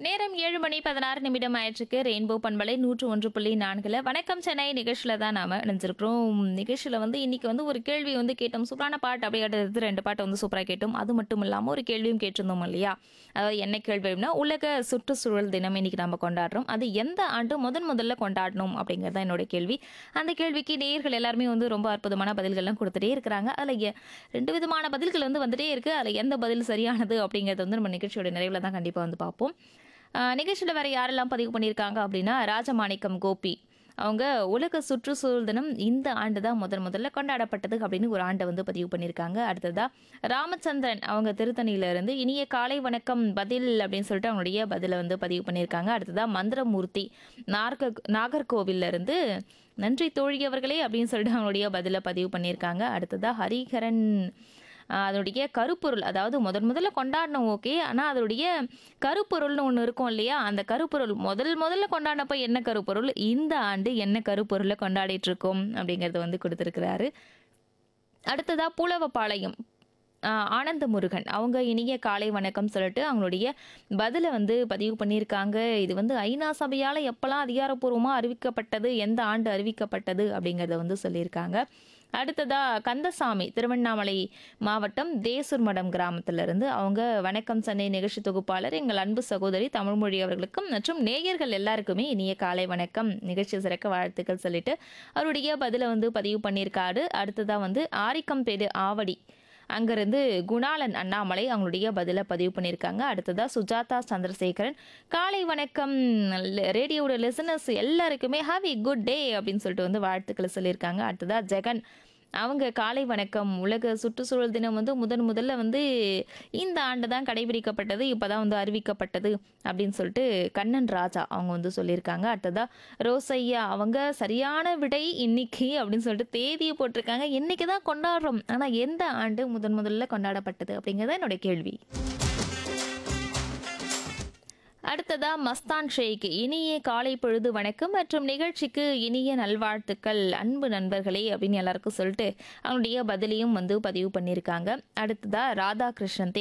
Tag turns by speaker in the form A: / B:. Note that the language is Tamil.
A: நேரம் ஏழு மணி பதினாறு நிமிடம் ஆயிடுச்சுக்கு ரெயின்போ பண்பலை நூற்று ஒன்று புள்ளி நான்குல வணக்கம் சென்னை நிகழ்ச்சியில் தான் நாம இணைஞ்சிருக்கிறோம் நிகழ்ச்சியில் வந்து இன்னைக்கு வந்து ஒரு கேள்வி வந்து கேட்டோம் சூப்பரான பாட்டு அப்படியே அடுத்தது ரெண்டு பாட்டை வந்து சூப்பராக கேட்டோம் அது மட்டும் இல்லாமல் ஒரு கேள்வியும் கேட்டிருந்தோம் இல்லையா அதாவது என்ன கேள்வி அப்படின்னா உலக சுற்றுச்சூழல் தினம் இன்னைக்கு நம்ம கொண்டாடுறோம் அது எந்த ஆண்டு முதன் முதல்ல கொண்டாடணும் அப்படிங்கிறது தான் என்னோட கேள்வி அந்த கேள்விக்கு நேயர்கள் எல்லாருமே வந்து ரொம்ப அற்புதமான பதில்கள்லாம் கொடுத்துட்டே இருக்கிறாங்க அதில் ரெண்டு விதமான பதில்கள் வந்து வந்துட்டே இருக்கு அதில் எந்த பதில் சரியானது அப்படிங்கிறது வந்து நம்ம நிகழ்ச்சியோட நிறைவில் தான் கண்டிப்பாக வந்து பார்ப்போம் நிகழ்ச்சியில் வேறு யாரெல்லாம் பதிவு பண்ணியிருக்காங்க அப்படின்னா ராஜமாணிக்கம் கோபி அவங்க உலக சுற்றுச்சூழல் தினம் இந்த ஆண்டு தான் முதன் முதல்ல கொண்டாடப்பட்டது அப்படின்னு ஒரு ஆண்டை வந்து பதிவு பண்ணியிருக்காங்க அடுத்ததா ராமச்சந்திரன் அவங்க திருத்தணியில இருந்து இனிய காலை வணக்கம் பதில் அப்படின்னு சொல்லிட்டு அவங்களுடைய பதிலை வந்து பதிவு பண்ணியிருக்காங்க அடுத்ததா மந்திரமூர்த்தி நார்க நாகர்கோவில்ல இருந்து நன்றி தோழி அவர்களே அப்படின்னு சொல்லிட்டு அவங்களுடைய பதிலை பதிவு பண்ணியிருக்காங்க அடுத்ததா ஹரிஹரன் ஆஹ் அதனுடைய கருப்பொருள் அதாவது முதன் முதல்ல கொண்டாடணும் ஓகே ஆனால் அதனுடைய கருப்பொருள்னு ஒன்று இருக்கும் இல்லையா அந்த கருப்பொருள் முதல் முதல்ல கொண்டாடினப்ப என்ன கருப்பொருள் இந்த ஆண்டு என்ன கருப்பொருளை கொண்டாடிட்டு இருக்கோம் அப்படிங்கிறத வந்து கொடுத்துருக்கிறாரு அடுத்ததா பூலவப்பாளையம் ஆஹ் ஆனந்த முருகன் அவங்க இனிய காலை வணக்கம் சொல்லிட்டு அவங்களுடைய பதிலை வந்து பதிவு பண்ணியிருக்காங்க இது வந்து ஐநா சபையால் எப்போல்லாம் அதிகாரப்பூர்வமாக அறிவிக்கப்பட்டது எந்த ஆண்டு அறிவிக்கப்பட்டது அப்படிங்கிறத வந்து சொல்லியிருக்காங்க அடுத்ததா கந்தசாமி திருவண்ணாமலை மாவட்டம் தேசூர்மடம் கிராமத்திலிருந்து அவங்க வணக்கம் சென்னை நிகழ்ச்சி தொகுப்பாளர் எங்கள் அன்பு சகோதரி தமிழ்மொழி அவர்களுக்கும் மற்றும் நேயர்கள் எல்லாருக்குமே இனிய காலை வணக்கம் நிகழ்ச்சி சிறக்க வாழ்த்துக்கள் சொல்லிட்டு அவருடைய பதிலை வந்து பதிவு பண்ணியிருக்காரு அடுத்ததா வந்து ஆரிக்கம்பேடு ஆவடி அங்கிருந்து குணாலன் அண்ணாமலை அவங்களுடைய பதிலை பதிவு பண்ணியிருக்காங்க அடுத்ததா சுஜாதா சந்திரசேகரன் காலை வணக்கம் ல- ரேடியோட லிசனர்ஸ் எல்லாருக்குமே ஹாவ் எ குட் டே அப்படின்னு சொல்லிட்டு வந்து வாழ்த்துக்களை சொல்லியிருக்காங்க அடுத்ததா ஜெகன் அவங்க காலை வணக்கம் உலக சுற்றுச்சூழல் தினம் வந்து முதன் முதல்ல வந்து இந்த ஆண்டு தான் கடைபிடிக்கப்பட்டது இப்போ தான் வந்து அறிவிக்கப்பட்டது அப்படின்னு சொல்லிட்டு கண்ணன் ராஜா அவங்க வந்து சொல்லியிருக்காங்க அடுத்ததா ரோசையா அவங்க சரியான விடை இன்னைக்கு அப்படின்னு சொல்லிட்டு தேதியை போட்டிருக்காங்க இன்னைக்கு தான் கொண்டாடுறோம் ஆனால் எந்த ஆண்டு முதன் முதல்ல கொண்டாடப்பட்டது அப்படிங்கிறது என்னோட கேள்வி அடுத்ததா மஸ்தான் ஷேக் இனிய காலை பொழுது வணக்கம் மற்றும் நிகழ்ச்சிக்கு இனிய நல்வாழ்த்துக்கள் அன்பு நண்பர்களே அப்படின்னு எல்லாருக்கும் சொல்லிட்டு அவங்களுடைய பதிலையும் வந்து பதிவு பண்ணியிருக்காங்க அடுத்ததா ராதாகிருஷ்ணன்